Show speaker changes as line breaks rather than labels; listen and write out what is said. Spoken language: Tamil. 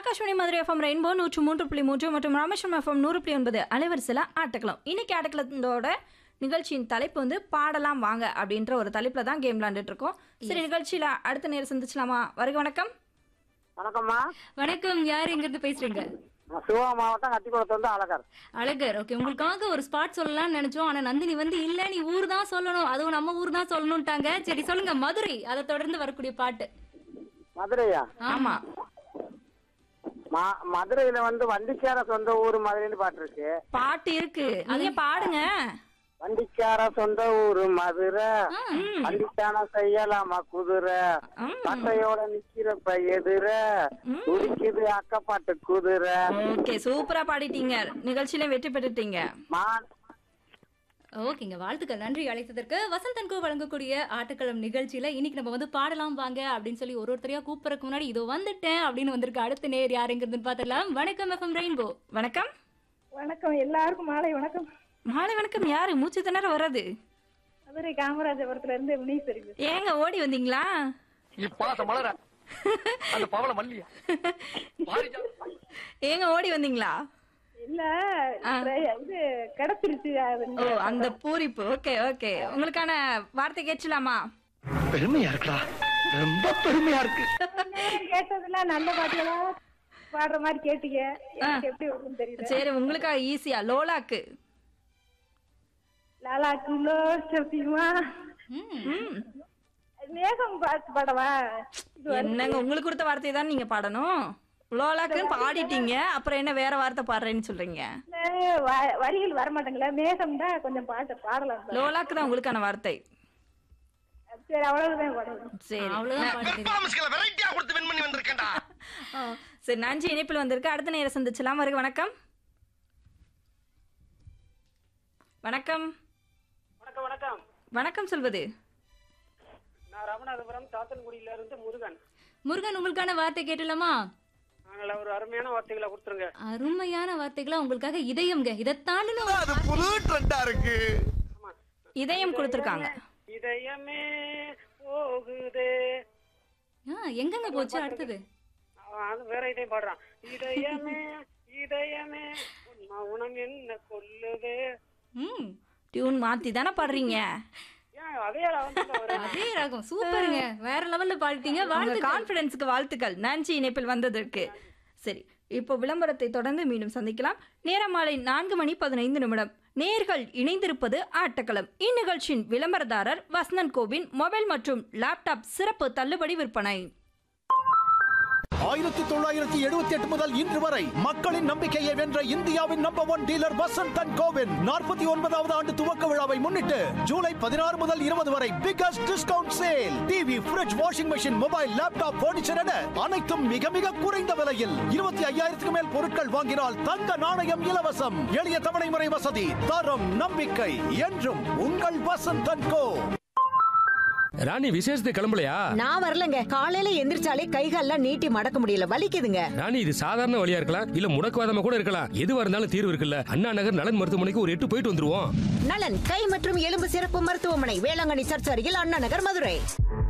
ஆகாஷ்வாணி மதுரை எஃப்எம் ரெயின்போ நூற்று மூன்று புள்ளி மூன்று மற்றும் ராமேஸ்வரம் எஃப்எம் நூறு புள்ளி ஒன்பது அலைவரிசையில் ஆட்டக்கலாம் இன்னைக்கு ஆட்டக்களத்தோட நிகழ்ச்சியின் தலைப்பு வந்து பாடலாம் வாங்க அப்படின்ற ஒரு தலைப்பில் தான் கேம் விளாண்டுட்டு இருக்கோம் சரி நிகழ்ச்சியில் அடுத்த நேரம் சந்திச்சலாமா வருக வணக்கம்
வணக்கம்மா
வணக்கம் யார் எங்க இருந்து பேசுறீங்க
நான் சிவகங்கை மாவட்டம் கத்திக்குளத்து வந்து அழகர்
அழகர் ஓகே உங்களுக்காக ஒரு ஸ்பாட் சொல்லலாம்னு நினைச்சோம் ஆனா நந்தினி வந்து இல்ல நீ ஊர் தான் சொல்லணும் அதுவும் நம்ம ஊர் தான் சொல்லணும்ட்டாங்க சரி சொல்லுங்க மதுரை அதை தொடர்ந்து வரக்கூடிய பாட்டு
மதுரையா
ஆமா
ம- மதுரையில வந்து வண்டிக்கார சொந்த ஊர் மதுரைன்னு பாட்டு இருக்கு
பாட்டு இருக்கு நீங்க பாடுங்க
வண்டிக்கார சொந்த ஊரு மதுரை வண்டிக்கான செய்யலாமா குதிரை
ம்.
பட்டையோட நிக்கிறப்ப எதிர துடிக்குது அக்கப்பாட்டு குதிரை
ஓகே சூப்பரா பாடிட்டீங்க நிகழ்ச்சியில வெற்றி பெற்றுட்டீங்க
மான்
ஓகேங்க வாழ்த்துக்கள் நன்றி அழைத்ததற்கு வசந்தன்கோ வழங்கக்கூடிய ஆட்டுக்களம் நிகழ்ச்சியில இன்னைக்கு நம்ம வந்து பாடலாம் வாங்க அப்படின்னு சொல்லி ஒரு ஒருத்தரையா கூப்பிடறதுக்கு முன்னாடி இதோ வந்துட்டேன் அப்படின்னு வந்திருக்கு அடுத்த நேர் யாருங்கிறதுன்னு பார்த்துடலாம் வணக்கம் எஃப்எம் ரெயின்போ
வணக்கம்
வணக்கம் எல்லாருக்கும் மாலை வணக்கம்
மாலை வணக்கம் யாரு மூச்சு திணற வர்றது
மதுரை காமராஜபுரத்துல இருந்து முனீஸ்வரி பேசுறேன்.
ஏங்க ஓடி வந்தீங்களா
நீ பாச மலர அந்த பவள மல்லியா
ஏங்க ஓடி வந்தீங்களா
இல்ல இது கிடைச்சிருச்சு அது
ஓ அந்த பூரிப்பு ஓகே ஓகே உங்களுக்கான வார்த்தை கேட்கலாமா
பெருமையா இருக்குடா ரொம்ப பெருமையா இருக்கு
கேட்டதெல்லாம் நல்ல பாட்டுகளா பாடுற மாதிரி கேட்டீங்க எனக்கு எப்படி வரும்னு தெரியல
சரி உங்களுக்காக ஈஸியா லோலாக்கு
லாலா கிலோ சத்தியமா
ம்.
மேகம் பார்த்து பாடவா இது வந்து
என்னங்க உங்களுக்கு கொடுத்த வார்த்தை தான் நீங்க பாடணும் லோலாக்குன்னு பாடிட்டீங்க அப்புறம் என்ன வேற வார்த்தை பாடுறேன்னு சொல்றீங்க
வ- வரிகள் வர மாட்டேங்களா மேகம் தான் கொஞ்சம் பாட்டு பாடலாம் சார்.
லோலாக்கு தான் உங்களுக்கான வார்த்தை
சரி அவ்வளவுதான் பாடணும்
சரி
அவ்வளவுதான் பாட்டு தெரியும்.
பெர்ஃபார்மன்ஸ்களை வெரைட்டியா கொடுத்து வின் பண்ணி வந்திருக்கேன்டா
ஆ, சரி நன்றி இணைப்பில் வந்திருக்கு அடுத்த நேரம் சந்திச்சலாம் வருக வணக்கம் வணக்கம்
வணக்கம் வணக்கம்
வணக்கம் சொல்வது
நான் ராமநாதபுரம் சாத்தன்குடியில இருந்து முருகன்
முருகன் உங்களுக்கான வார்த்தை கேட்டலாமா
நாங்கள் ஒரு அருமையான வார்த்தைகளை கொடுத்துருங்க
அருமையான வார்த்தைகளா உங்களுக்காக இதயம்ங்க இதை தாண்டின
அது புது ட்ரெண்டா இருக்கு
இதயம் கொடுத்துருக்காங்க
இதயமே போகுதே
ஆ, எங்கங்க போச்சு அடுத்தது
அவன் அது வேற இதையும் பாடுறான் இதயமே இதயமே உன் மௌனம் என்ன கொல்லுதே
ம்
டியூன் மாத்தி தானே பாடுறீங்க
ஏன் அதே வந்து அவரு
அதே ராகம் சூப்பருங்க வேற லெவல்ல பாடிட்டீங்க
உங்க
வாழ்த்துக்கள்
கான்ஃபிடன்ஸுக்கு வாழ்த்துக்கள் நன்றி இணைப்பில் வந்ததற்கு சரி இப்போ விளம்பரத்தை தொடர்ந்து மீண்டும் சந்திக்கலாம் நேரம் மாலை நான்கு மணி பதினைந்து நிமிடம் நேர்கள் இணைந்திருப்பது ஆட்டக்களம் இந்நிகழ்ச்சியின் விளம்பரதாரர் வசந்தன் கோவின் மொபைல் மற்றும் லேப்டாப் சிறப்பு தள்ளுபடி விற்பனை
ஆயிரத்தி தொள்ளாயிரத்தி எழுபத்தி எட்டு முதல் இன்று வரை மக்களின் நம்பிக்கையை வென்ற இந்தியாவின் number one dealer Vasanth and கோவின் நாற்பத்தி ஒன்பதாவது ஆண்டு துவக்க விழாவை முன்னிட்டு ஜூலை பதினாறு முதல் இருபது வரை biggest discount sale TV fridge washing machine mobile laptop furniture என அனைத்தும் மிக மிக குறைந்த விலையில் இருபத்தி ஐயாயிரத்துக்கு மேல் பொருட்கள் வாங்கினால் தங்க நாணயம் இலவசம் எளிய தவணை முறை வசதி தரம் நம்பிக்கை என்றும் உங்கள் வசந்த் அண்ட் கோ
ராணி விசேஷத்துக்கு கிளம்பலையா
நான் வரலங்க காலையில எந்திரிச்சாலே கைகால்லாம் நீட்டி மடக்க முடியல வலிக்குதுங்க
ராணி இது சாதாரண வழியா இருக்கலாம் இல்ல முடக்குவாதமா கூட இருக்கலாம் எதுவா இருந்தாலும் தீர்வு இருக்குல்ல அண்ணா நகர் நலன் மருத்துவமனைக்கு ஒரு எட்டு போயிட்டு வந்துருவோம்
நலன் கை மற்றும் எலும்பு சிறப்பு மருத்துவமனை வேளாங்கண்ணி சர்ச் அருகில் அண்ணா நகர் மதுரை